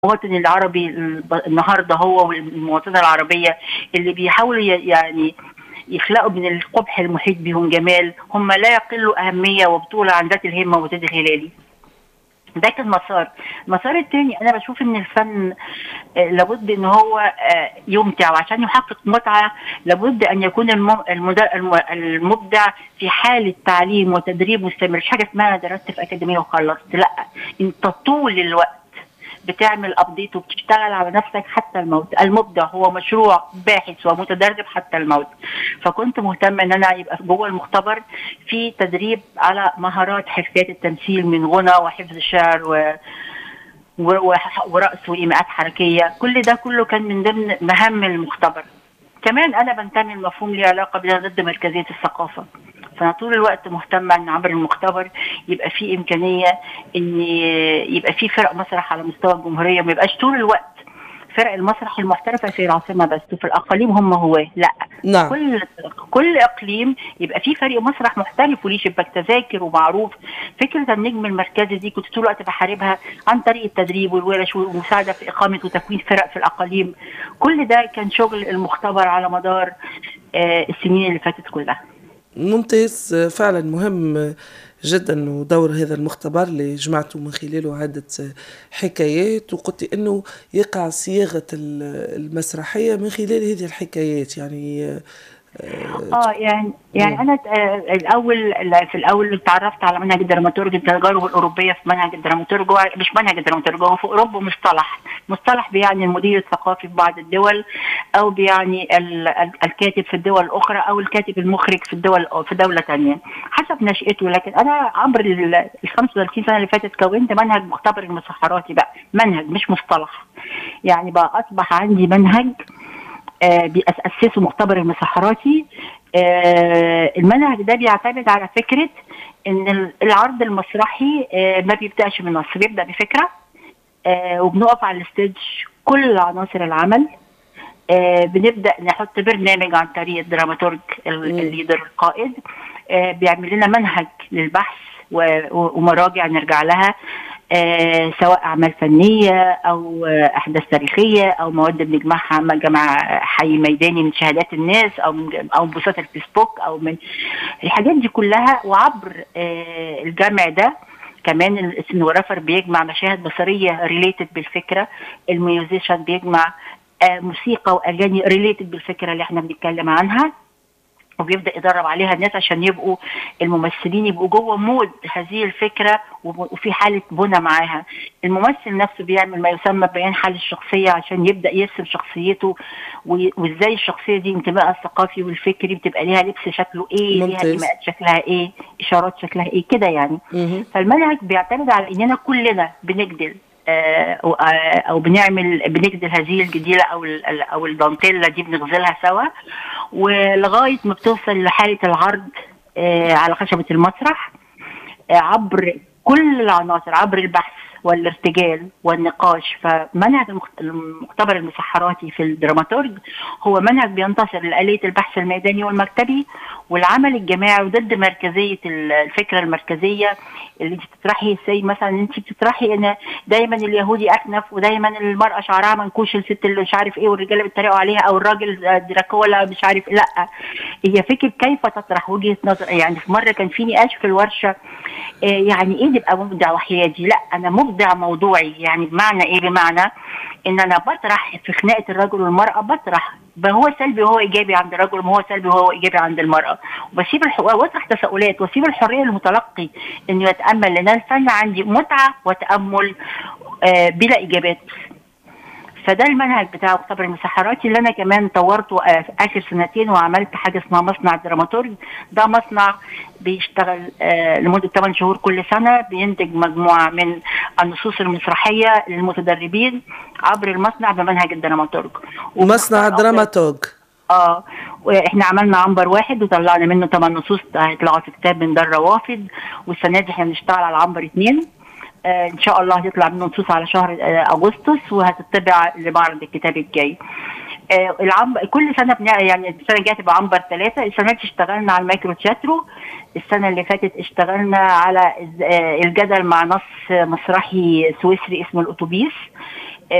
المواطن العربي النهارده هو والمواطنه العربيه اللي بيحاولوا يعني يخلقوا من القبح المحيط بهم جمال هم لا يقلوا اهميه وبطوله عن ذات الهمه وزيد الهلالي ده كان مسار المسار الثاني انا بشوف ان الفن لابد ان هو يمتع وعشان يحقق متعه لابد ان يكون المبدع في حاله تعليم وتدريب مستمر مش حاجه اسمها درست في اكاديميه وخلصت لا انت طول الوقت بتعمل ابديت وبتشتغل على نفسك حتى الموت المبدع هو مشروع باحث ومتدرب حتى الموت فكنت مهتمه ان انا يبقى جوه المختبر في تدريب على مهارات حرفيات التمثيل من غنى وحفظ الشعر و ورقص وايماءات حركيه كل ده كله كان من ضمن مهام المختبر كمان انا بنتمي لمفهوم ليه علاقه بنا ضد مركزيه الثقافه فانا طول الوقت مهتمه ان عبر المختبر يبقى في امكانيه ان يبقى في فرق مسرح على مستوى الجمهوريه ما يبقاش طول الوقت فرق المسرح المحترفه في العاصمه بس وفي الاقاليم هم هو لا نعم. كل كل اقليم يبقى في فريق مسرح محترف وليه شباك تذاكر ومعروف فكره النجم المركزي دي كنت طول الوقت بحاربها عن طريق التدريب والورش والمساعده في اقامه وتكوين فرق في الاقاليم كل ده كان شغل المختبر على مدار آه السنين اللي فاتت كلها ممتاز فعلا مهم جدا ودور هذا المختبر اللي جمعته من خلاله عدة حكايات وقلت انه يقع صياغة المسرحية من خلال هذه الحكايات يعني اه يعني يعني انا الاول في الاول تعرفت على منهج الدراماتورج التجارب الاوروبيه في منهج الدراماتورج مش منهج الدراماتورج هو في اوروبا مصطلح مصطلح بيعني المدير الثقافي في بعض الدول او بيعني الكاتب في الدول الاخرى او الكاتب المخرج في الدول في دوله ثانيه حسب نشأته لكن انا عبر ال 35 سنه اللي فاتت كونت منهج مختبر المسحراتي بقى منهج مش مصطلح يعني بقى اصبح عندي منهج آه بيأسسه مختبر المسحراتي آه المنهج ده بيعتمد على فكرة ان العرض المسرحي آه ما بيبدأش من نص بيبدأ بفكرة وبنقف على الستيج كل عناصر العمل بنبدأ نحط برنامج عن طريق الدراماتورج الليدر القائد بيعمل لنا منهج للبحث ومراجع نرجع لها آه سواء اعمال فنيه او آه احداث تاريخيه او مواد بنجمعها مع جمع حي ميداني من شهادات الناس او من او بوستات الفيسبوك او من الحاجات دي كلها وعبر آه الجمع ده كمان السينوغرافر بيجمع مشاهد بصريه ريليتد بالفكره الميوزيشن بيجمع موسيقى واغاني ريليتد بالفكره اللي احنا بنتكلم عنها وبيبدا يدرب عليها الناس عشان يبقوا الممثلين يبقوا جوه مود هذه الفكره وفي حاله بنى معاها الممثل نفسه بيعمل ما يسمى بيان حال الشخصيه عشان يبدا يرسم شخصيته وازاي الشخصيه دي انتمائها الثقافي والفكري بتبقى ليها لبس شكله ايه ليها ايماءات شكلها ايه اشارات شكلها ايه كده يعني مم. فالمنهج بيعتمد على اننا كلنا بنجدل او بنعمل بنجدل هذه الجديله او او الدانتيلا دي بنغزلها سوا ولغايه ما بتوصل لحاله العرض على خشبه المسرح عبر كل العناصر عبر البحث والارتجال والنقاش فمنهج المختبر المسحراتي في الدراماتورج هو منهج بينتصر لآلية البحث الميداني والمكتبي والعمل الجماعي وضد مركزية الفكرة المركزية اللي انت بتطرحي زي مثلا انت بتطرحي ان دايما اليهودي اكنف ودايما المرأة شعرها منكوش الست اللي مش عارف ايه والرجاله بيتريقوا عليها او الراجل دراكولا مش عارف لا هي فكرة كيف تطرح وجهة نظر يعني في مرة كان في نقاش في الورشة يعني ايه نبقى مبدع وحيادي لا انا مبدع موضوعي يعني بمعنى ايه بمعنى ان انا بطرح في خناقه الرجل والمراه بطرح ما هو سلبي وهو ايجابي عند الرجل ما هو سلبي وهو ايجابي عند المراه وبسيب الح... واطرح تساؤلات واسيب الحريه للمتلقي انه يتامل لان الفن عندي متعه وتامل آه بلا اجابات فده المنهج بتاع مختبر المسحراتي اللي انا كمان طورته في اخر سنتين وعملت حاجه اسمها مصنع الدراماتورج ده مصنع بيشتغل لمده 8 شهور كل سنه بينتج مجموعه من النصوص المسرحيه للمتدربين عبر المصنع بمنهج الدراماتورج مصنع الدراماتورج اه واحنا عملنا عنبر واحد وطلعنا منه 8 نصوص هيطلعوا في كتاب من دار روافد والسنه دي احنا بنشتغل على عنبر اثنين آه ان شاء الله هتطلع منه نصوص على شهر آه اغسطس وهتطبع لمعرض الكتاب الجاي آه العنبر كل سنه بنع... يعني السنه الجايه تبقى عنبر ثلاثه السنه دي اشتغلنا على المايكرو تياترو السنه اللي فاتت اشتغلنا على الجدل مع نص مسرحي سويسري اسمه الاتوبيس